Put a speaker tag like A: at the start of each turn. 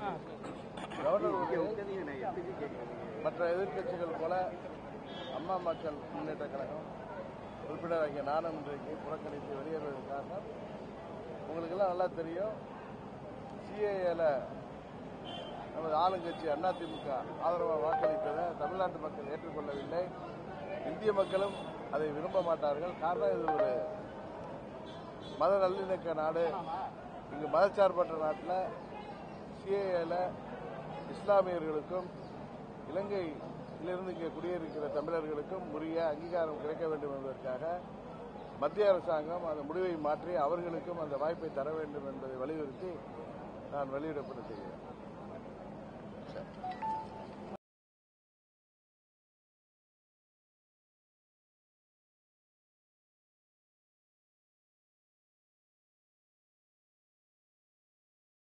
A: governor உரை மற்ற எதிர்க்கட்சிகள் போல அம்மா மக்கள் முன்னேற்ற கழகம் உறுப்பினராகிய நானும் இன்றைக்கு புறக்கணித்து வெளியேறுவதற்கு காரணம் உங்களுக்கெல்லாம் நல்லா தெரியும் சிஏஏல நமது ஆளுங்கட்சி அதிமுக ஆதரவாக வாக்களித்ததை தமிழ்நாட்டு மக்கள் ஏற்றுக்கொள்ளவில்லை இந்திய மக்களும் அதை விரும்ப மாட்டார்கள் காரணம் இது ஒரு மத நல்லிணக்க நாடு இங்கு மதச்சார்பற்ற நாட்டில் சிஏஏல இஸ்லாமியர்களுக்கும் இலங்கையிலிருந்து இங்கே குடியிருக்கிற தமிழர்களுக்கும் உரிய அங்கீகாரம் கிடைக்க வேண்டும் என்பதற்காக மத்திய அரசாங்கம் அந்த முடிவை மாற்றி அவர்களுக்கும் அந்த வாய்ப்பை தர வேண்டும் என்பதை வலியுறுத்தி நான் வெளியிடப்பட்டு செய்கிறேன்